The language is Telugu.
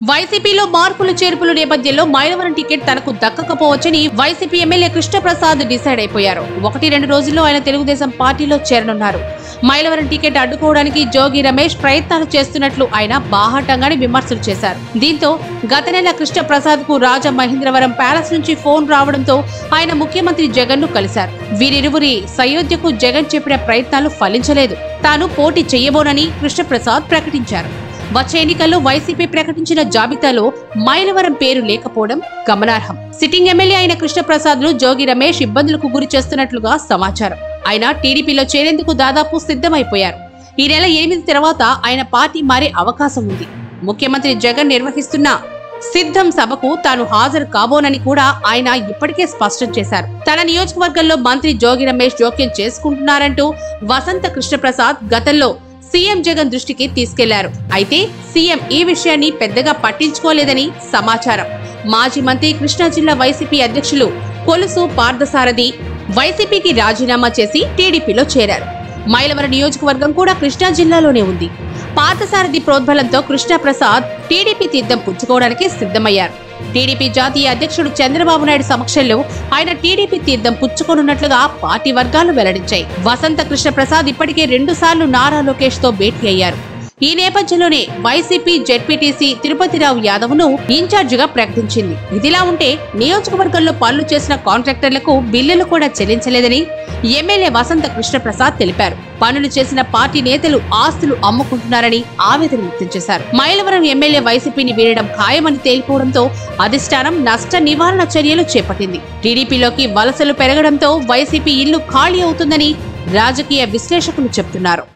వైసీపీలో మార్పులు చేర్పుల నేపథ్యంలో మైలవరం టికెట్ తనకు దక్కకపోవచ్చని వైసీపీ ఎమ్మెల్యే కృష్ణప్రసాద్ డిసైడ్ అయిపోయారు ఒకటి రెండు రోజుల్లో ఆయన తెలుగుదేశం పార్టీలో చేరనున్నారు మైలవరం టికెట్ అడ్డుకోవడానికి జోగి రమేష్ ప్రయత్నాలు చేస్తున్నట్లు ఆయన బాహాటంగానే విమర్శలు చేశారు దీంతో గత నెల కృష్ణప్రసాద్ కు రాజ మహేంద్రవరం ప్యాలెస్ నుంచి ఫోన్ రావడంతో ఆయన ముఖ్యమంత్రి జగన్ ను కలిశారు వీరిరువురి సయోధ్యకు జగన్ చెప్పిన ప్రయత్నాలు ఫలించలేదు తాను పోటీ చేయబోనని కృష్ణప్రసాద్ ప్రకటించారు వచ్చే ఎన్నికల్లో వైసీపీ ప్రకటించిన జాబితాలో మైలవరం పేరు లేకపోవడం గమనార్హం సిట్టింగ్ ఎమ్మెల్యే అయిన కృష్ణప్రసాద్ ను జోగి రమేష్ ఇబ్బందులకు గురి చేస్తున్నట్లుగా సమాచారం ఆయన టీడీపీలో చేరేందుకు దాదాపు సిద్ధమైపోయారు ఈ నెల ఎనిమిది తర్వాత ఆయన పార్టీ మారే అవకాశం ఉంది ముఖ్యమంత్రి జగన్ నిర్వహిస్తున్న సిద్ధం సభకు తాను హాజరు కాబోనని కూడా ఆయన ఇప్పటికే స్పష్టం చేశారు తన నియోజకవర్గంలో మంత్రి జోగి రమేష్ జోక్యం చేసుకుంటున్నారంటూ వసంత కృష్ణప్రసాద్ గతంలో సీఎం జగన్ దృష్టికి తీసుకెళ్లారు అయితే సీఎం ఈ విషయాన్ని పెద్దగా పట్టించుకోలేదని సమాచారం మాజీ మంత్రి కృష్ణా జిల్లా వైసీపీ అధ్యక్షులు కొలుసు పార్థసారథి వైసీపీకి రాజీనామా చేసి టీడీపీలో చేరారు మైలవరం నియోజకవర్గం కూడా కృష్ణా జిల్లాలోనే ఉంది పార్థసారథి ప్రోద్బలంతో కృష్ణప్రసాద్ టీడీపీ తీర్థం పుచ్చుకోవడానికి సిద్ధమయ్యారు టీడీపీ జాతీయ అధ్యక్షుడు చంద్రబాబు నాయుడు సమక్షంలో ఆయన టీడీపీ తీర్థం పుచ్చుకోనున్నట్లుగా పార్టీ వర్గాలు వెల్లడించాయి వసంత కృష్ణప్రసాద్ ఇప్పటికే రెండు సార్లు నారా లోకేష్ తో భేటీ అయ్యారు ఈ నేపథ్యంలోనే వైసీపీ జెడ్పీటీసీ తిరుపతిరావు యాదవ్ ను ఇన్ఛార్జిగా ప్రకటించింది ఇదిలా ఉంటే నియోజకవర్గంలో పనులు చేసిన కాంట్రాక్టర్లకు బిల్లులు కూడా చెల్లించలేదని ఎమ్మెల్యే వసంత కృష్ణప్రసాద్ తెలిపారు పనులు చేసిన పార్టీ నేతలు ఆస్తులు అమ్ముకుంటున్నారని ఆవేదన వ్యక్తం చేశారు మైలవరం ఎమ్మెల్యే వైసీపీని వీడడం ఖాయమని తేలిపోవడంతో అధిష్టానం నష్ట నివారణ చర్యలు చేపట్టింది టీడీపీలోకి వలసలు పెరగడంతో వైసీపీ ఇల్లు ఖాళీ అవుతుందని రాజకీయ విశ్లేషకులు చెబుతున్నారు